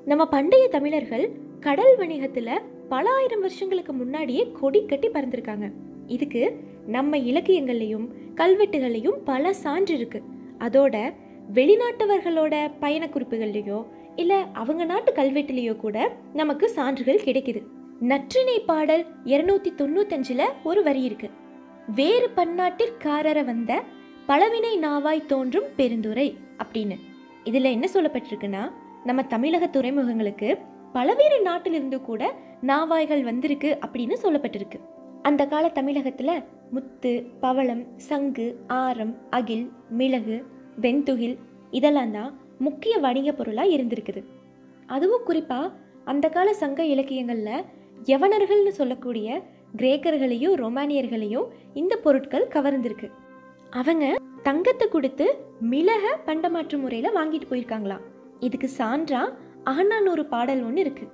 நம்ம பண்டைய தமிழர்கள் கடல் வணிகத்துல பல ஆயிரம் வருஷங்களுக்கு முன்னாடியே கொடி கட்டி பறந்திருக்காங்க இதுக்கு நம்ம இலக்கியங்கள்லையும் கல்வெட்டுகள்லையும் பல சான்று இருக்கு அதோட வெளிநாட்டவர்களோட பயண குறிப்புகள்லையோ இல்ல அவங்க நாட்டு கல்வெட்டுலேயோ கூட நமக்கு சான்றுகள் கிடைக்குது நற்றிணை பாடல் இருநூத்தி தொண்ணூத்தஞ்சுல ஒரு வரி இருக்கு வேறு பன்னாட்டிற்காரர வந்த பழவினை நாவாய் தோன்றும் பெருந்துரை அப்படின்னு இதுல என்ன சொல்லப்பட்டிருக்குன்னா நம்ம தமிழக துறைமுகங்களுக்கு பலவேறு நாட்டிலிருந்து கூட நாவாய்கள் வந்திருக்கு அப்படின்னு சொல்லப்பட்டிருக்கு அந்த கால தமிழகத்துல முத்து பவளம் சங்கு ஆரம் அகில் மிளகு வெண்துகில் இதெல்லாம் தான் முக்கிய வணிக பொருளா இருந்திருக்குது அதுவும் குறிப்பா அந்த கால சங்க இலக்கியங்கள்ல யவனர்கள்னு சொல்லக்கூடிய கிரேக்கர்களையும் ரொமானியர்களையும் இந்த பொருட்கள் கவர்ந்திருக்கு அவங்க தங்கத்தை கொடுத்து மிளக பண்டமாற்று முறையில வாங்கிட்டு போயிருக்காங்களாம் இதுக்கு சான்றா அகநானூறு பாடல் ஒன்று இருக்கு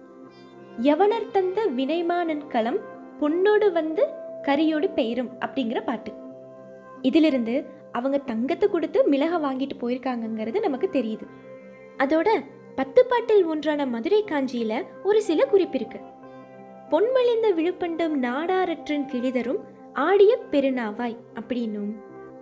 யவனர் தந்த வினைமானன் களம் பொன்னோடு வந்து கரியோடு பெயரும் அப்படிங்கிற பாட்டு இதிலிருந்து அவங்க தங்கத்தை கொடுத்து மிளக வாங்கிட்டு போயிருக்காங்கங்கிறது நமக்கு தெரியுது அதோட பத்து பாட்டில் ஒன்றான மதுரை காஞ்சியில ஒரு சில குறிப்பு இருக்கு பொன்மலிந்த விழுப்பண்டும் நாடாரற்றின் கிளிதரும் ஆடிய பெருநாவாய் அப்படின்னும்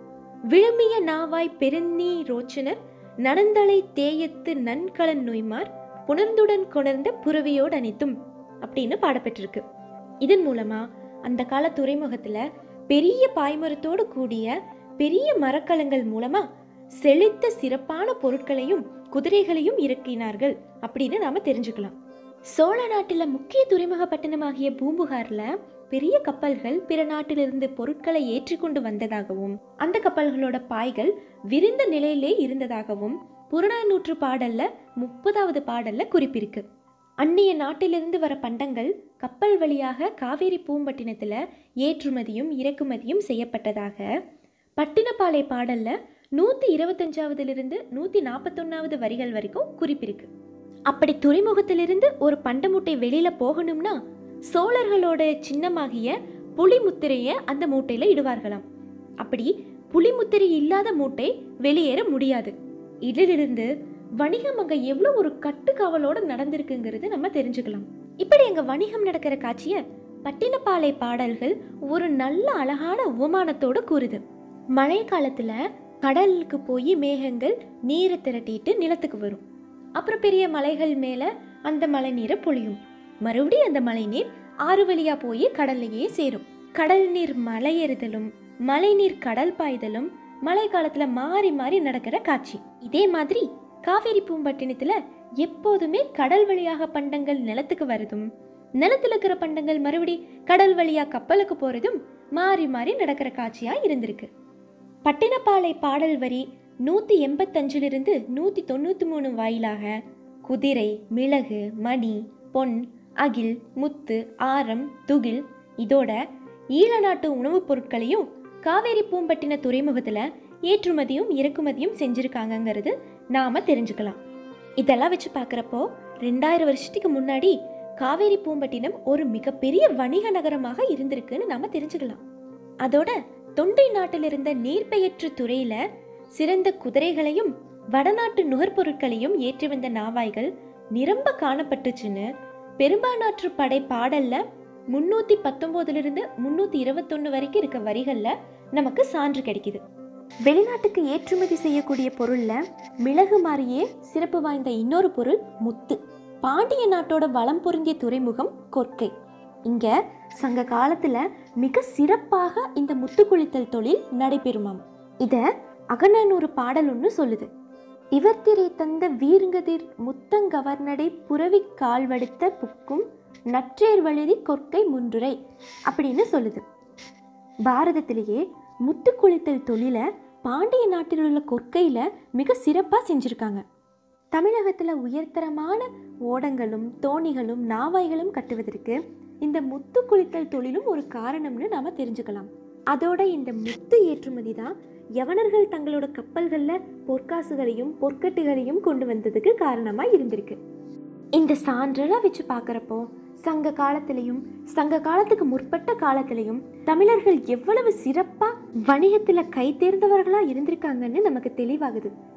விழுமிய நாவாய் பெருநீ ரோச்சனர் நடந்தலை தேயத்து நன்கலன் நொய்மார் புணர்ந்துடன் கொணர்ந்த புறவியோடு அனைத்தும் அப்படின்னு பாடப்பட்டிருக்கு இதன் மூலமா அந்த கால துறைமுகத்துல பெரிய பாய்மரத்தோடு கூடிய பெரிய மரக்கலங்கள் மூலமா செழித்த சிறப்பான பொருட்களையும் குதிரைகளையும் இறக்கினார்கள் அப்படின்னு நாம தெரிஞ்சுக்கலாம் சோழ நாட்டுல முக்கிய துறைமுக பட்டணமாகிய பூம்புகார்ல பெரிய கப்பல்கள் பிற நாட்டிலிருந்து பொருட்களை ஏற்றிக்கொண்டு வந்ததாகவும் அந்த கப்பல்களோட பாய்கள் விரிந்த நிலையிலே இருந்ததாகவும் புறநானூற்று பாடல்ல முப்பதாவது பாடல்ல குறிப்பிருக்கு அந்நிய நாட்டிலிருந்து வர பண்டங்கள் கப்பல் வழியாக காவேரி பூம்பட்டினத்துல ஏற்றுமதியும் இறக்குமதியும் செய்யப்பட்டதாக பட்டினப்பாலை பாடல்ல நூத்தி இருபத்தஞ்சாவதுலேருந்து நூத்தி நாற்பத்தொன்னாவது வரிகள் வரைக்கும் குறிப்பிருக்கு அப்படி துறைமுகத்திலிருந்து ஒரு பண்டமூட்டை வெளியில போகணும்னா சோழர்களோட சின்னமாகிய புலி முத்திரையை அந்த மூட்டையில இடுவார்களாம் அப்படி புலி முத்திரை இல்லாத மூட்டை வெளியேற முடியாது இதிலிருந்து வணிகம் அங்க எவ்வளவு ஒரு கட்டுக்காவலோட நடந்திருக்குங்கிறது நம்ம தெரிஞ்சுக்கலாம் இப்படி அங்க வணிகம் நடக்கிற காட்சிய பட்டினப்பாலை பாடல்கள் ஒரு நல்ல அழகான உவமானத்தோட கூறுது மழை காலத்துல கடலுக்கு போய் மேகங்கள் நீரை திரட்டிட்டு நிலத்துக்கு வரும் அப்புறம் பெரிய மலைகள் மேல அந்த மழை நீரை பொழியும் மறுபடியும் அந்த மழை நீர் ஆறு வழியா போய் கடல்லையே சேரும் கடல் நீர் மலையேறுதலும் மழை நீர் கடல் பாய்தலும் மழை காலத்துல மாறி மாறி நடக்கிற காட்சி இதே மாதிரி காவேரி பூம்பட்டினத்துல எப்போதுமே கடல் வழியாக பண்டங்கள் நிலத்துக்கு வருதும் நிலத்துல இருக்கிற பண்டங்கள் மறுபடி கடல் வழியா கப்பலுக்கு போறதும் மாறி மாறி நடக்கிற காட்சியா இருந்திருக்கு பட்டினப்பாலை பாடல் வரி நூத்தி எண்பத்தஞ்சிலிருந்து நூத்தி தொண்ணூத்தி மூணு வாயிலாக குதிரை மிளகு மணி பொன் அகில் முத்து ஆரம் துகில் இதோட ஈழ நாட்டு உணவுப் பொருட்களையும் காவேரி பூம்பட்டின துறைமுகத்துல ஏற்றுமதியும் இறக்குமதியும் செஞ்சிருக்காங்கங்கிறது நாம தெரிஞ்சுக்கலாம் இதெல்லாம் வச்சு பார்க்குறப்போ ரெண்டாயிரம் வருஷத்துக்கு முன்னாடி காவேரி பூம்பட்டினம் ஒரு மிகப்பெரிய வணிக நகரமாக இருந்திருக்குன்னு நாம தெரிஞ்சுக்கலாம் அதோட தொண்டை நாட்டில் இருந்த நீர்பெயற்று துறையில சிறந்த குதிரைகளையும் வடநாட்டு நுகர்பொருட்களையும் ஏற்றி வந்த நாவாய்கள் நிரம்ப காணப்பட்டுச்சுன்னு பெரும்பானாற்று படை பாடல்ல முன்னூத்தி பத்தொன்பதுல இருந்து முன்னூத்தி இருபத்தொன்னு வரைக்கும் இருக்க வரிகள்ல நமக்கு சான்று கிடைக்குது வெளிநாட்டுக்கு ஏற்றுமதி செய்யக்கூடிய பொருள்ல மிளகு மாதிரியே சிறப்பு வாய்ந்த இன்னொரு பொருள் முத்து பாண்டிய நாட்டோட வளம் பொருந்திய துறைமுகம் கொர்க்கை இங்க சங்க காலத்துல மிக சிறப்பாக இந்த முத்து குளித்தல் தொழில் நடைபெறுமாம் இத அகநானூறு பாடல் ஒன்று சொல்லுது இவர்திரை தந்த வீர்ங்கதிர் முத்தங்கவர்நடை புறவி கால்வடுத்த புக்கும் நற்றேர் வழுதி கொற்கை முன்றுரை அப்படின்னு சொல்லுது பாரதத்திலேயே முத்து குளித்தல் தொழிலை பாண்டிய நாட்டில் உள்ள கொற்கையில் மிக சிறப்பாக செஞ்சுருக்காங்க தமிழகத்தில் உயர்தரமான ஓடங்களும் தோணிகளும் நாவாய்களும் கட்டுவதற்கு இந்த முத்து குளித்தல் தொழிலும் ஒரு காரணம்னு நாம தெரிஞ்சுக்கலாம் அதோட இந்த முத்து ஏற்றுமதி தான் யவனர்கள் தங்களோட கப்பல்களில் பொற்காசுகளையும் பொற்கட்டுகளையும் கொண்டு வந்ததுக்கு காரணமாக இருந்திருக்கு இந்த சான்றெல்லாம் வச்சு பார்க்குறப்போ சங்க காலத்திலையும் சங்க காலத்துக்கு முற்பட்ட காலத்திலையும் தமிழர்கள் எவ்வளவு சிறப்பாக வணிகத்தில் கை தேர்ந்தவர்களாக இருந்திருக்காங்கன்னு நமக்கு தெளிவாகுது